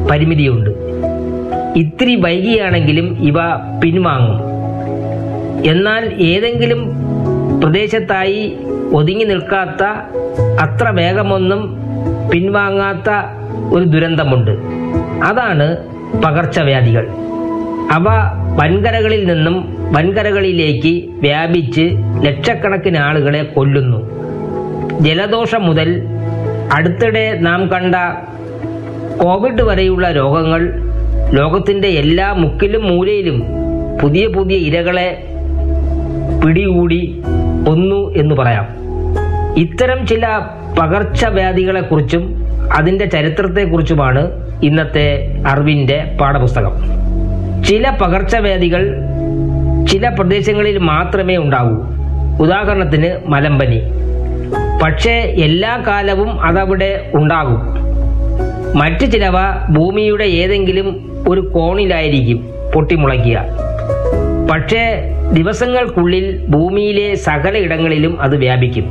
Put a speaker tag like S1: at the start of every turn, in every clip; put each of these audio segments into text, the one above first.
S1: പരിമിതിയുണ്ട് ഇത്തിരി വൈകിയാണെങ്കിലും ഇവ പിൻവാങ്ങും എന്നാൽ ഏതെങ്കിലും പ്രദേശത്തായി ഒതുങ്ങി നിൽക്കാത്ത അത്ര വേഗമൊന്നും പിൻവാങ്ങാത്ത ഒരു ദുരന്തമുണ്ട് അതാണ് പകർച്ചവ്യാധികൾ അവ വൻകരകളിൽ നിന്നും വൻകരകളിലേക്ക് വ്യാപിച്ച് ലക്ഷക്കണക്കിന് ആളുകളെ കൊല്ലുന്നു ജലദോഷം മുതൽ അടുത്തിടെ നാം കണ്ട കോവിഡ് വരെയുള്ള രോഗങ്ങൾ ലോകത്തിന്റെ എല്ലാ മുക്കിലും മൂലയിലും പുതിയ പുതിയ ഇരകളെ പിടികൂടി ഒന്നു എന്ന് പറയാം ഇത്തരം ചില പകർച്ചവ്യാധികളെക്കുറിച്ചും അതിന്റെ ചരിത്രത്തെക്കുറിച്ചുമാണ് ഇന്നത്തെ അറിവിന്റെ പാഠപുസ്തകം ചില പകർച്ചവ്യാധികൾ ചില പ്രദേശങ്ങളിൽ മാത്രമേ ഉണ്ടാവൂ ഉദാഹരണത്തിന് മലമ്പനി പക്ഷേ എല്ലാ കാലവും അതവിടെ ഉണ്ടാകും മറ്റു ചിലവ ഭൂമിയുടെ ഏതെങ്കിലും ഒരു കോണിലായിരിക്കും പൊട്ടിമുളയ്ക്കുക പക്ഷേ ദിവസങ്ങൾക്കുള്ളിൽ ഭൂമിയിലെ സകല ഇടങ്ങളിലും അത് വ്യാപിക്കും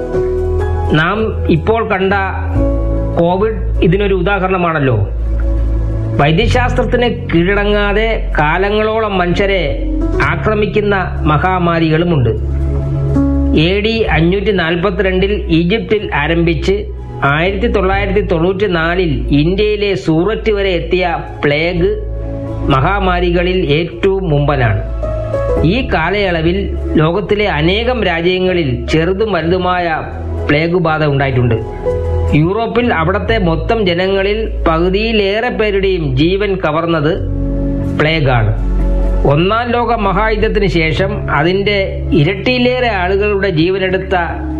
S1: നാം ഇപ്പോൾ കണ്ട കോവിഡ് ഇതിനൊരു ഉദാഹരണമാണല്ലോ വൈദ്യശാസ്ത്രത്തിന് കീഴടങ്ങാതെ കാലങ്ങളോളം മനുഷ്യരെ ആക്രമിക്കുന്ന മഹാമാരികളുമുണ്ട് എ ഡി അഞ്ഞൂറ്റി നാൽപ്പത്തിരണ്ടിൽ ഈജിപ്തിൽ ആരംഭിച്ച് ആയിരത്തി തൊള്ളായിരത്തി തൊണ്ണൂറ്റി നാലിൽ ഇന്ത്യയിലെ സൂററ്റ് വരെ എത്തിയ പ്ലേഗ് മഹാമാരികളിൽ ഏറ്റവും മുമ്പനാണ് ഈ കാലയളവിൽ ലോകത്തിലെ അനേകം രാജ്യങ്ങളിൽ ചെറുതും വലുതുമായ പ്ലേഗ് ബാധ ഉണ്ടായിട്ടുണ്ട് യൂറോപ്പിൽ അവിടത്തെ മൊത്തം ജനങ്ങളിൽ പകുതിയിലേറെ പേരുടെയും ജീവൻ കവർന്നത് പ്ലേഗാണ് ഒന്നാം ലോക മഹായുദ്ധത്തിന് ശേഷം അതിന്റെ ഇരട്ടിയിലേറെ ആളുകളുടെ ജീവനെടുത്ത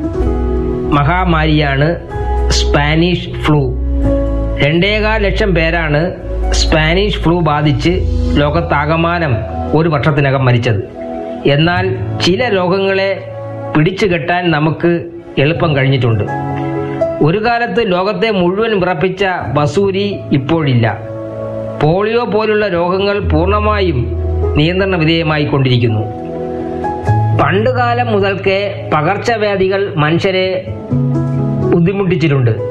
S1: മഹാമാരിയാണ് സ്പാനിഷ് ഫ്ലൂ രണ്ടേകാൽ ലക്ഷം പേരാണ് സ്പാനിഷ് ഫ്ലൂ ബാധിച്ച് ലോകത്താകമാനം ഒരു വർഷത്തിനകം മരിച്ചത് എന്നാൽ ചില രോഗങ്ങളെ പിടിച്ചു കെട്ടാൻ നമുക്ക് എളുപ്പം കഴിഞ്ഞിട്ടുണ്ട് ഒരു കാലത്ത് ലോകത്തെ മുഴുവൻ വിറപ്പിച്ച ബസൂരി ഇപ്പോഴില്ല പോളിയോ പോലുള്ള രോഗങ്ങൾ പൂർണ്ണമായും നിയന്ത്രണ വിധേയമായി കൊണ്ടിരിക്കുന്നു പണ്ടുകാലം മുതൽക്കേ പകർച്ചവ്യാധികൾ മനുഷ്യരെ ബുദ്ധിമുട്ടിച്ചിട്ടുണ്ട്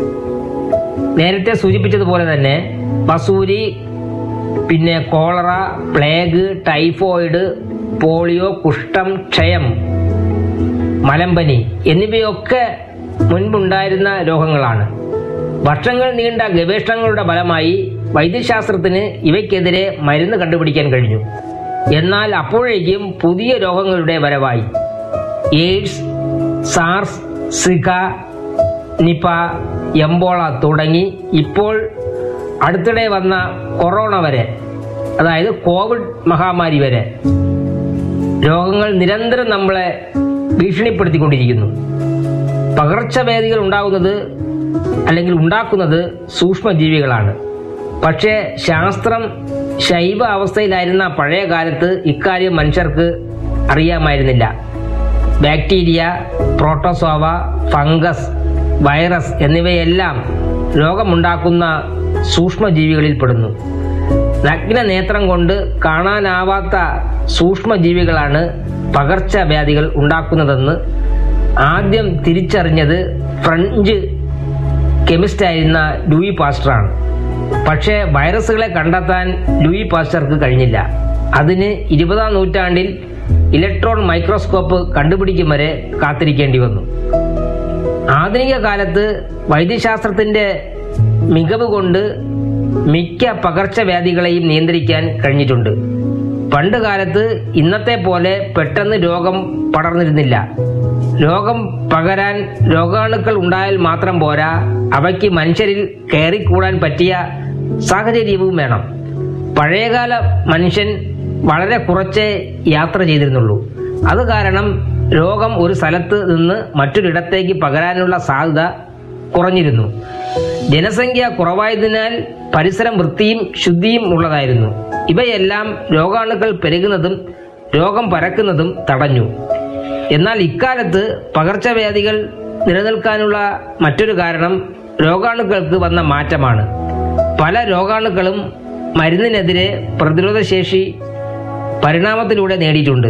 S1: നേരത്തെ സൂചിപ്പിച്ചതുപോലെ തന്നെ ബസൂരി പിന്നെ കോളറ പ്ലേഗ് ടൈഫോയിഡ് പോളിയോ കുഷ്ഠം ക്ഷയം മലമ്പനി എന്നിവയൊക്കെ മുൻപുണ്ടായിരുന്ന രോഗങ്ങളാണ് വർഷങ്ങൾ നീണ്ട ഗവേഷണങ്ങളുടെ ഫലമായി വൈദ്യശാസ്ത്രത്തിന് ഇവയ്ക്കെതിരെ മരുന്ന് കണ്ടുപിടിക്കാൻ കഴിഞ്ഞു എന്നാൽ അപ്പോഴേക്കും പുതിയ രോഗങ്ങളുടെ വരവായി AIDS SARS Zika Nipah Ebola തുടങ്ങി ഇപ്പോൾ അടുത്തിടെ വന്ന കൊറോണ വരെ അതായത് കോവിഡ് മഹാമാരി വരെ രോഗങ്ങൾ നിരന്തരം നമ്മളെ ഭീഷണിപ്പെടുത്തിക്കൊണ്ടിരിക്കുന്നു പകർച്ചവ്യാധികൾ ഉണ്ടാകുന്നത് അല്ലെങ്കിൽ ഉണ്ടാക്കുന്നത് സൂക്ഷ്മജീവികളാണ് പക്ഷേ ശാസ്ത്രം ശൈവ അവസ്ഥയിലായിരുന്ന പഴയ കാലത്ത് ഇക്കാര്യം മനുഷ്യർക്ക് അറിയാമായിരുന്നില്ല ബാക്ടീരിയ പ്രോട്ടോസോവ ഫംഗസ് വൈറസ് എന്നിവയെല്ലാം രോഗമുണ്ടാക്കുന്ന സൂക്ഷ്മജീവികളിൽ പെടുന്നു നഗ്ന നേത്രം കൊണ്ട് കാണാനാവാത്ത സൂക്ഷ്മജീവികളാണ് പകർച്ചവ്യാധികൾ ഉണ്ടാക്കുന്നതെന്ന് ആദ്യം തിരിച്ചറിഞ്ഞത് ഫ്രഞ്ച് കെമിസ്റ്റായിരുന്ന ലൂയി പാസ്റ്ററാണ് പക്ഷേ വൈറസുകളെ കണ്ടെത്താൻ ലൂയി പാസ്റ്റർക്ക് കഴിഞ്ഞില്ല അതിന് ഇരുപതാം നൂറ്റാണ്ടിൽ ഇലക്ട്രോൺ മൈക്രോസ്കോപ്പ് കണ്ടുപിടിക്കും വരെ കാത്തിരിക്കേണ്ടി വന്നു ആധുനിക കാലത്ത് വൈദ്യശാസ്ത്രത്തിന്റെ മികവ് കൊണ്ട് മിക്ക പകർച്ചവ്യാധികളെയും നിയന്ത്രിക്കാൻ കഴിഞ്ഞിട്ടുണ്ട് പണ്ട് കാലത്ത് ഇന്നത്തെ പോലെ പെട്ടെന്ന് രോഗം പടർന്നിരുന്നില്ല രോഗം പകരാൻ രോഗാണുക്കൾ ഉണ്ടായാൽ മാത്രം പോരാ അവയ്ക്ക് മനുഷ്യരിൽ കയറിക്കൂടാൻ പറ്റിയ സാഹചര്യവും വേണം പഴയകാല മനുഷ്യൻ വളരെ കുറച്ചേ യാത്ര ചെയ്തിരുന്നുള്ളൂ അത് കാരണം രോഗം ഒരു സ്ഥലത്ത് നിന്ന് മറ്റൊരിടത്തേക്ക് പകരാനുള്ള സാധ്യത കുറഞ്ഞിരുന്നു ജനസംഖ്യ കുറവായതിനാൽ പരിസരം വൃത്തിയും ശുദ്ധിയും ഉള്ളതായിരുന്നു ഇവയെല്ലാം രോഗാണുക്കൾ പെരുകുന്നതും രോഗം പരക്കുന്നതും തടഞ്ഞു എന്നാൽ ഇക്കാലത്ത് പകർച്ചവ്യാധികൾ നിലനിൽക്കാനുള്ള മറ്റൊരു കാരണം രോഗാണുക്കൾക്ക് വന്ന മാറ്റമാണ് പല രോഗാണുക്കളും മരുന്നിനെതിരെ പ്രതിരോധശേഷി പരിണാമത്തിലൂടെ നേടിയിട്ടുണ്ട്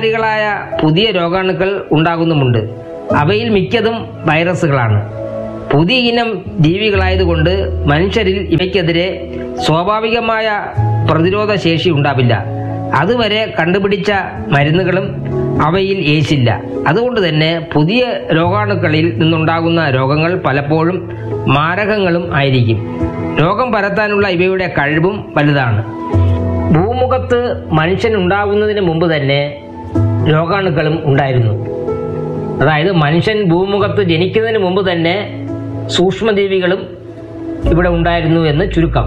S1: അപകടകാരികളായ പുതിയ രോഗാണുക്കൾ ഉണ്ടാകുന്നുമുണ്ട് അവയിൽ മിക്കതും വൈറസുകളാണ് പുതിയ ഇനം ജീവികളായതുകൊണ്ട് മനുഷ്യരിൽ ഇവയ്ക്കെതിരെ സ്വാഭാവികമായ പ്രതിരോധ ശേഷി ഉണ്ടാവില്ല അതുവരെ കണ്ടുപിടിച്ച മരുന്നുകളും അവയിൽ ഏശില്ല അതുകൊണ്ട് തന്നെ പുതിയ രോഗാണുക്കളിൽ നിന്നുണ്ടാകുന്ന രോഗങ്ങൾ പലപ്പോഴും മാരകങ്ങളും ആയിരിക്കും രോഗം പരത്താനുള്ള ഇവയുടെ കഴിവും വലുതാണ് ഭൂമുഖത്ത് മനുഷ്യൻ ഉണ്ടാകുന്നതിന് മുമ്പ് തന്നെ രോഗാണുക്കളും ഉണ്ടായിരുന്നു അതായത് മനുഷ്യൻ ഭൂമുഖത്ത് ജനിക്കുന്നതിന് മുമ്പ് തന്നെ സൂക്ഷ്മജീവികളും ഇവിടെ ഉണ്ടായിരുന്നു എന്ന് ചുരുക്കം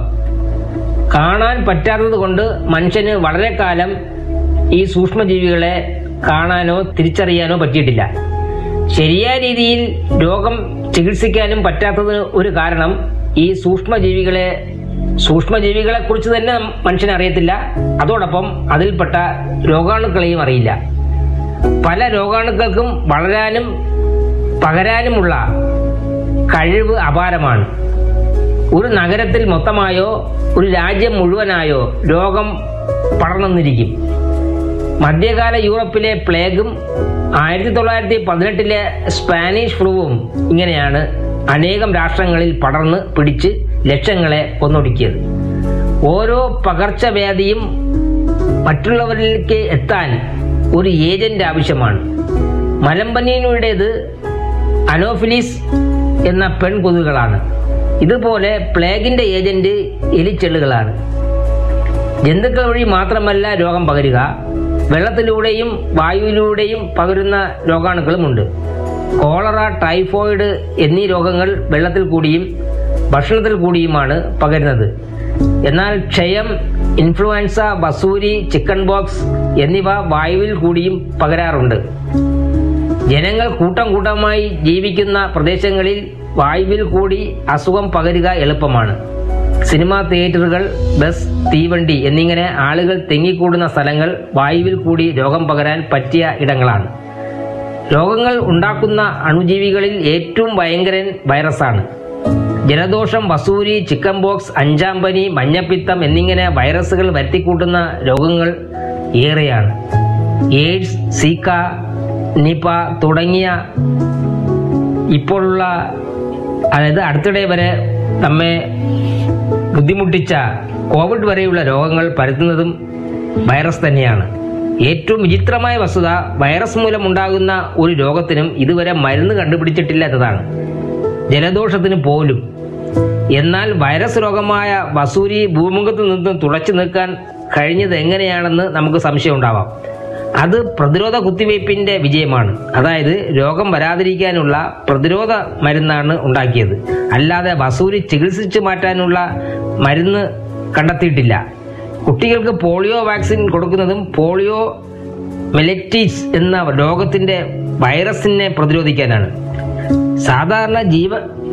S1: കാണാൻ പറ്റാത്തത് കൊണ്ട് മനുഷ്യന് വളരെ കാലം ഈ സൂക്ഷ്മജീവികളെ കാണാനോ തിരിച്ചറിയാനോ പറ്റിയിട്ടില്ല ശരിയായ രീതിയിൽ രോഗം ചികിത്സിക്കാനും പറ്റാത്തതിന് ഒരു കാരണം ഈ സൂക്ഷ്മജീവികളെ സൂക്ഷ്മജീവികളെ കുറിച്ച് തന്നെ മനുഷ്യന് അറിയത്തില്ല അതോടൊപ്പം അതിൽപ്പെട്ട രോഗാണുക്കളെയും അറിയില്ല പല രോഗാണുക്കൾക്കും വളരാനും പകരാനുമുള്ള കഴിവ് അപാരമാണ് ഒരു നഗരത്തിൽ മൊത്തമായോ ഒരു രാജ്യം മുഴുവനായോ രോഗം പടർന്നെന്നിരിക്കും മധ്യകാല യൂറോപ്പിലെ പ്ലേഗും ആയിരത്തി തൊള്ളായിരത്തി പതിനെട്ടിലെ സ്പാനിഷ് ഫ്ലൂവും ഇങ്ങനെയാണ് അനേകം രാഷ്ട്രങ്ങളിൽ പടർന്ന് പിടിച്ച് ലക്ഷങ്ങളെ കൊന്നൊടുക്കിയത് ഓരോ പകർച്ചവ്യാധിയും മറ്റുള്ളവരിലേക്ക് എത്താൻ ഒരു ഏജന്റ് ആവശ്യമാണ് മലമ്പനിയുടേത് അനോഫിലിസ് എന്ന പെൺകൊതുകളാണ് ഇതുപോലെ പ്ലേഗിന്റെ ഏജന്റ് എലിച്ചെള്ളുകളാണ് ജന്തുക്കൾ വഴി മാത്രമല്ല രോഗം പകരുക വെള്ളത്തിലൂടെയും വായുവിലൂടെയും പകരുന്ന രോഗാണുക്കളുമുണ്ട് കോളറ ടൈഫോയിഡ് എന്നീ രോഗങ്ങൾ വെള്ളത്തിൽ കൂടിയും ഭക്ഷണത്തിൽ കൂടിയുമാണ് പകരുന്നത് എന്നാൽ ക്ഷയം ഇൻഫ്ലുവൻസ വസൂരി ചിക്കൻ ബോക്സ് എന്നിവ വായുവിൽ കൂടിയും പകരാറുണ്ട് ജനങ്ങൾ കൂട്ടം കൂട്ടമായി ജീവിക്കുന്ന പ്രദേശങ്ങളിൽ വായുവിൽ കൂടി അസുഖം പകരുക എളുപ്പമാണ് സിനിമാ തിയേറ്ററുകൾ ബസ് തീവണ്ടി എന്നിങ്ങനെ ആളുകൾ തിങ്ങിക്കൂടുന്ന സ്ഥലങ്ങൾ വായുവിൽ കൂടി രോഗം പകരാൻ പറ്റിയ ഇടങ്ങളാണ് രോഗങ്ങൾ ഉണ്ടാക്കുന്ന അണുജീവികളിൽ ഏറ്റവും ഭയങ്കരൻ വൈറസാണ് ജലദോഷം വസൂരി ചിക്കൻ ബോക്സ് അഞ്ചാം പനി മഞ്ഞപ്പിത്തം എന്നിങ്ങനെ വൈറസുകൾ വരുത്തിക്കൂട്ടുന്ന രോഗങ്ങൾ ഏറെയാണ് എയ്ഡ്സ് സീക്ക നിപ തുടങ്ങിയ ഇപ്പോഴുള്ള അതായത് അടുത്തിടെ വരെ നമ്മെ ബുദ്ധിമുട്ടിച്ച കോവിഡ് വരെയുള്ള രോഗങ്ങൾ പരത്തുന്നതും വൈറസ് തന്നെയാണ് ഏറ്റവും വിചിത്രമായ വസ്തുത വൈറസ് മൂലമുണ്ടാകുന്ന ഒരു രോഗത്തിനും ഇതുവരെ മരുന്ന് കണ്ടുപിടിച്ചിട്ടില്ല എന്നതാണ് ജലദോഷത്തിന് പോലും എന്നാൽ വൈറസ് രോഗമായ വസൂരി ഭൂമുഖത്ത് നിന്ന് തുളച്ചു നിൽക്കാൻ കഴിഞ്ഞത് എങ്ങനെയാണെന്ന് നമുക്ക് സംശയം ഉണ്ടാവാം അത് പ്രതിരോധ കുത്തിവയ്പ്പിന്റെ വിജയമാണ് അതായത് രോഗം വരാതിരിക്കാനുള്ള പ്രതിരോധ മരുന്നാണ് ഉണ്ടാക്കിയത് അല്ലാതെ വസൂരി ചികിത്സിച്ചു മാറ്റാനുള്ള മരുന്ന് കണ്ടെത്തിയിട്ടില്ല കുട്ടികൾക്ക് പോളിയോ വാക്സിൻ കൊടുക്കുന്നതും പോളിയോ മെലറ്റിസ് എന്ന രോഗത്തിന്റെ വൈറസിനെ പ്രതിരോധിക്കാനാണ് സാധാരണ ജീവ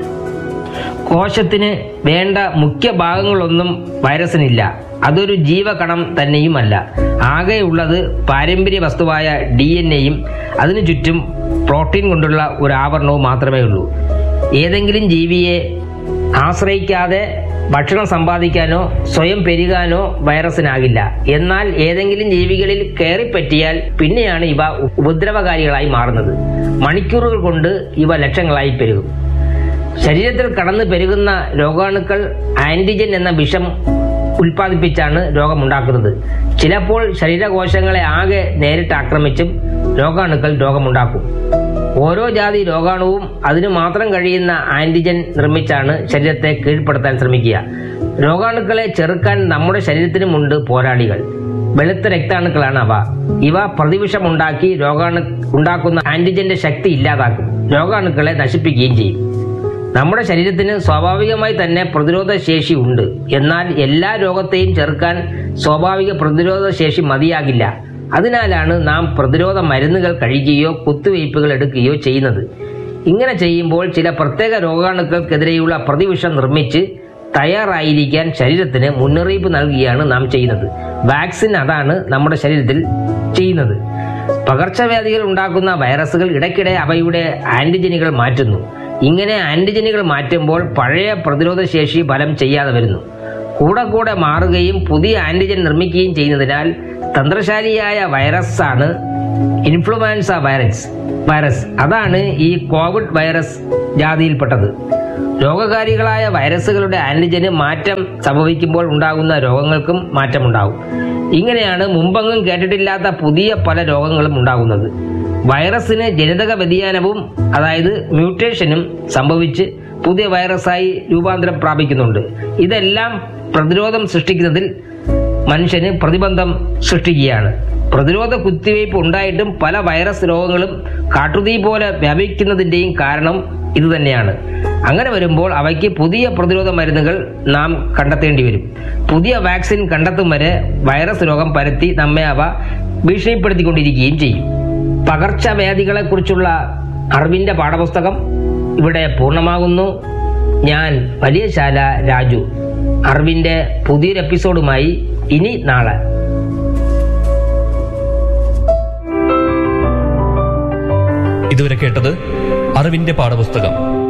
S1: കോശത്തിന് വേണ്ട മുഖ്യ ഭാഗങ്ങളൊന്നും വൈറസിനില്ല അതൊരു ജീവകണം തന്നെയുമല്ല ആകെയുള്ളത് പാരമ്പര്യ വസ്തുവായ ഡി എൻ എയും അതിനു ചുറ്റും പ്രോട്ടീൻ കൊണ്ടുള്ള ഒരു ആവരണവും മാത്രമേ ഉള്ളൂ ഏതെങ്കിലും ജീവിയെ ആശ്രയിക്കാതെ ഭക്ഷണം സമ്പാദിക്കാനോ സ്വയം പെരുകാനോ വൈറസിനാകില്ല എന്നാൽ ഏതെങ്കിലും ജീവികളിൽ കയറിപ്പറ്റിയാൽ പിന്നെയാണ് ഇവ ഉപദ്രവകാരികളായി മാറുന്നത് മണിക്കൂറുകൾ കൊണ്ട് ഇവ ലക്ഷങ്ങളായി പെരുകും ശരീരത്തിൽ കടന്നു പെരുകുന്ന രോഗാണുക്കൾ ആന്റിജൻ എന്ന വിഷം ഉൽപ്പാദിപ്പിച്ചാണ് രോഗമുണ്ടാക്കുന്നത് ചിലപ്പോൾ ശരീരകോശങ്ങളെ ആകെ നേരിട്ട് ആക്രമിച്ചും രോഗാണുക്കൾ രോഗമുണ്ടാക്കും ഓരോ ജാതി രോഗാണുവും അതിനു മാത്രം കഴിയുന്ന ആന്റിജൻ നിർമ്മിച്ചാണ് ശരീരത്തെ കീഴ്പ്പെടുത്താൻ ശ്രമിക്കുക രോഗാണുക്കളെ ചെറുക്കാൻ നമ്മുടെ ശരീരത്തിനുമുണ്ട് പോരാളികൾ വെളുത്ത രക്താണുക്കളാണ് അവ ഇവ പ്രതിവിഷമുണ്ടാക്കി രോഗാണു ഉണ്ടാക്കുന്ന ആന്റിജന്റെ ശക്തി ഇല്ലാതാക്കും രോഗാണുക്കളെ നശിപ്പിക്കുകയും ചെയ്യും നമ്മുടെ ശരീരത്തിന് സ്വാഭാവികമായി തന്നെ പ്രതിരോധ ശേഷി ഉണ്ട് എന്നാൽ എല്ലാ രോഗത്തെയും ചെറുക്കാൻ സ്വാഭാവിക പ്രതിരോധ ശേഷി മതിയാകില്ല അതിനാലാണ് നാം പ്രതിരോധ മരുന്നുകൾ കഴിക്കുകയോ കുത്തിവയ്പ്പുകൾ എടുക്കുകയോ ചെയ്യുന്നത് ഇങ്ങനെ ചെയ്യുമ്പോൾ ചില പ്രത്യേക രോഗാണുക്കൾക്കെതിരെയുള്ള പ്രതിവിഷം നിർമ്മിച്ച് തയ്യാറായിരിക്കാൻ ശരീരത്തിന് മുന്നറിയിപ്പ് നൽകുകയാണ് നാം ചെയ്യുന്നത് വാക്സിൻ അതാണ് നമ്മുടെ ശരീരത്തിൽ ചെയ്യുന്നത് പകർച്ചവ്യാധികൾ ഉണ്ടാക്കുന്ന വൈറസുകൾ ഇടയ്ക്കിടെ അവയുടെ ആന്റിജനുകൾ മാറ്റുന്നു ഇങ്ങനെ ആന്റിജനുകൾ മാറ്റുമ്പോൾ പഴയ പ്രതിരോധ ശേഷി ഫലം ചെയ്യാതെ വരുന്നു കൂടെ കൂടെ മാറുകയും പുതിയ ആന്റിജൻ നിർമ്മിക്കുകയും ചെയ്യുന്നതിനാൽ തന്ത്രശാലിയായ വൈറസാണ് ഇൻഫ്ലുവൻസ വൈറസ് വൈറസ് അതാണ് ഈ കോവിഡ് വൈറസ് ജാതിയിൽപ്പെട്ടത് രോഗകാരികളായ വൈറസുകളുടെ ആന്റിജന് മാറ്റം സംഭവിക്കുമ്പോൾ ഉണ്ടാകുന്ന രോഗങ്ങൾക്കും മാറ്റമുണ്ടാകും ഇങ്ങനെയാണ് മുമ്പെങ്ങും കേട്ടിട്ടില്ലാത്ത പുതിയ പല രോഗങ്ങളും ഉണ്ടാകുന്നത് വൈറസിന് ജനിതക വ്യതിയാനവും അതായത് മ്യൂട്ടേഷനും സംഭവിച്ച് പുതിയ വൈറസായി രൂപാന്തരം പ്രാപിക്കുന്നുണ്ട് ഇതെല്ലാം പ്രതിരോധം സൃഷ്ടിക്കുന്നതിൽ മനുഷ്യന് പ്രതിബന്ധം സൃഷ്ടിക്കുകയാണ് പ്രതിരോധ കുത്തിവയ്പ് ഉണ്ടായിട്ടും പല വൈറസ് രോഗങ്ങളും കാട്ടുതീ പോലെ വ്യാപിക്കുന്നതിന്റെയും കാരണം ഇതുതന്നെയാണ് അങ്ങനെ വരുമ്പോൾ അവയ്ക്ക് പുതിയ പ്രതിരോധ മരുന്നുകൾ നാം കണ്ടെത്തേണ്ടി വരും പുതിയ വാക്സിൻ കണ്ടെത്തും വരെ വൈറസ് രോഗം പരത്തി നമ്മെ അവ ഭീഷണിപ്പെടുത്തിക്കൊണ്ടിരിക്കുകയും ചെയ്യും പകർച്ചവ്യാധികളെക്കുറിച്ചുള്ള അറിവിന്റെ പാഠപുസ്തകം ഇവിടെ പൂർണ്ണമാകുന്നു ഞാൻ വലിയ ശാല രാജു അറിവിന്റെ പുതിയൊരു എപ്പിസോഡുമായി ഇനി നാളെ
S2: ഇതുവരെ കേട്ടത് അറിവിന്റെ പാഠപുസ്തകം